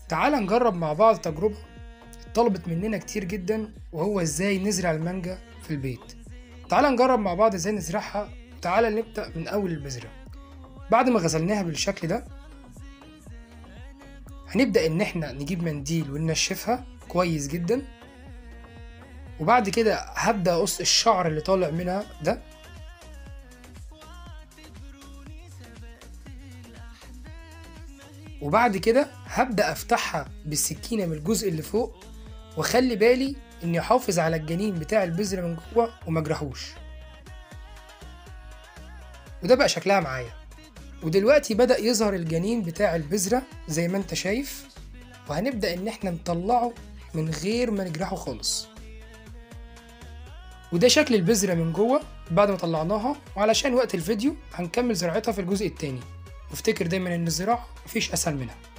تعال نجرب مع بعض تجربة طلبت مننا كتير جدا وهو ازاي نزرع المانجا في البيت تعال نجرب مع بعض ازاي نزرعها تعال نبدأ من أول البذرة بعد ما غسلناها بالشكل ده هنبدأ إن احنا نجيب منديل وننشفها كويس جدا وبعد كده هبدأ أقص الشعر اللي طالع منها ده وبعد كده هبدأ أفتحها بالسكينة من الجزء اللي فوق وخلي بالي إني أحافظ على الجنين بتاع البذرة من جوه ومجرحوش وده بقى شكلها معايا ودلوقتي بدأ يظهر الجنين بتاع البذرة زي ما انت شايف وهنبدأ إن احنا نطلعه من غير ما نجرحه خالص وده شكل البذرة من جوه بعد ما طلعناها وعلشان وقت الفيديو هنكمل زراعتها في الجزء التاني وافتكر دايما ان الزراعة مفيش اسهل منها